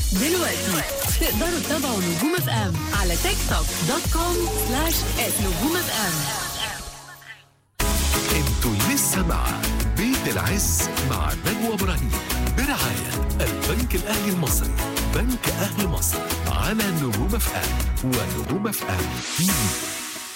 دلوقتي تقدروا تتابعوا نجوم اف ام على تيك توك دوت كوم سلاش نجوم اف ام انتوا لسه مع بيت العز مع نجوى ابراهيم برعاية البنك الأهلي المصري بنك أهل مصر على نجوم اف ام ونجوم اف ام تي في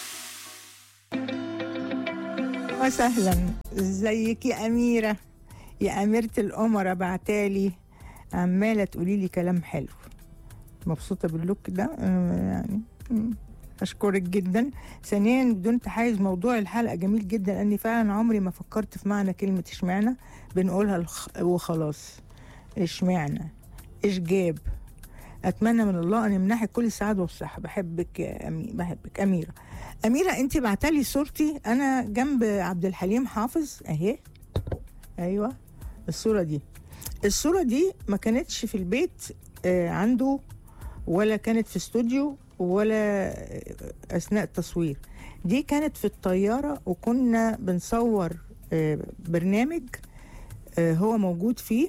وسهلا ازيك يا أميرة يا أميرة الأمراء بعتالي عمالة تقولي لي كلام حلو مبسوطة باللوك ده آه، يعني مم. أشكرك جدا ثانيا بدون تحيز موضوع الحلقة جميل جدا لأني فعلا عمري ما فكرت في معنى كلمة اشمعنى بنقولها الخ- وخلاص اشمعنى ايش جاب أتمنى من الله أن يمنحك كل السعادة والصحة بحبك يا أمي بحبك أميرة أميرة أنت بعتلي صورتي أنا جنب عبد الحليم حافظ أهي أيوة الصورة دي الصورة دي ما كانتش في البيت آه، عنده ولا كانت في استوديو ولا آه، أثناء التصوير دي كانت في الطيارة وكنا بنصور آه، برنامج آه، هو موجود فيه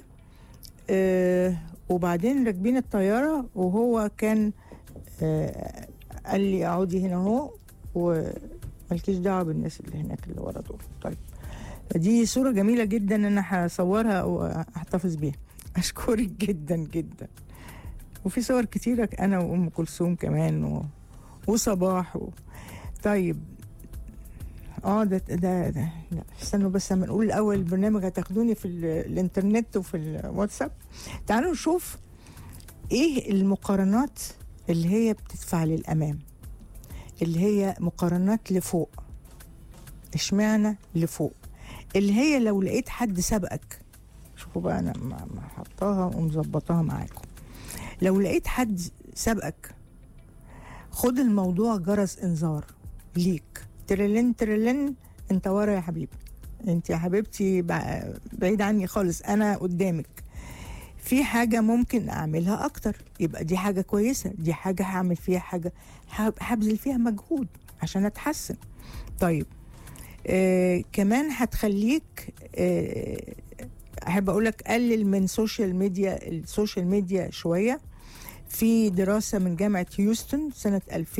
آه، وبعدين راكبين الطيارة وهو كان آه، قال لي اقعدي هنا اهو ومالكيش دعوة بالناس اللي هناك اللي ورا دول طيب دي صورة جميلة جدا انا هصورها واحتفظ بيها اشكرك جدا جدا وفي صور كتيرة انا وام كلثوم كمان و... وصباح و... طيب اه ده ده ده لا استنوا بس لما نقول الاول البرنامج هتاخدوني في ال- الانترنت وفي الواتساب تعالوا نشوف ايه المقارنات اللي هي بتدفع للامام اللي هي مقارنات لفوق اشمعنى لفوق اللي هي لو لقيت حد سبقك شوفوا بقى انا م- م- حطاها ومظبطاها معاكم لو لقيت حد سبقك خد الموضوع جرس انذار ليك ترلن ترلن انت ورا يا حبيبي انت يا حبيبتي بع- بعيد عني خالص انا قدامك في حاجة ممكن أعملها أكتر يبقى دي حاجة كويسة دي حاجة هعمل فيها حاجة ه- هبذل فيها مجهود عشان أتحسن طيب آه كمان هتخليك آه أحب أقولك قلل من سوشيال ميديا السوشيال ميديا شوية في دراسة من جامعة هيوستن سنة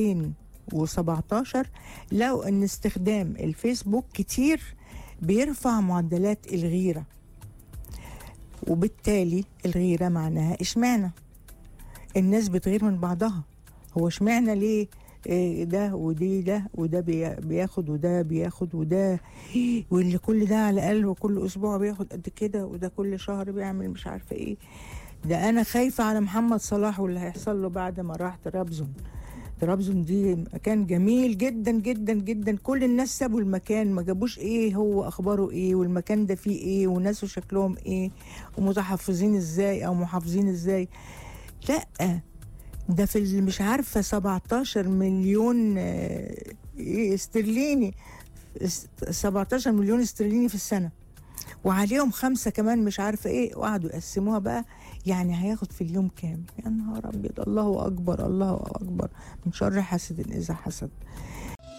2017 لقوا أن استخدام الفيسبوك كتير بيرفع معدلات الغيرة وبالتالي الغيرة معناها اشمعنى الناس بتغير من بعضها هو اشمعنى ليه إيه ده ودي ده وده بي- بياخد وده بياخد وده واللي كل ده على الاقل وكل اسبوع بياخد قد كده وده كل شهر بيعمل مش عارفه ايه ده انا خايفه على محمد صلاح واللي هيحصل له بعد ما راح ترابزون ترابزون دي مكان جميل جدا جدا جدا كل الناس سابوا المكان ما جابوش ايه هو اخباره ايه والمكان ده فيه ايه وناسه شكلهم ايه ومتحفظين ازاي او محافظين ازاي لا ده في ال- مش عارفه 17 مليون آه، إيه استرليني اس- 17 مليون استرليني في السنه وعليهم خمسه كمان مش عارفه ايه وقعدوا يقسموها بقى يعني هياخد في اليوم كام يا نهار ابيض الله اكبر الله اكبر من شر حاسد اذا حسد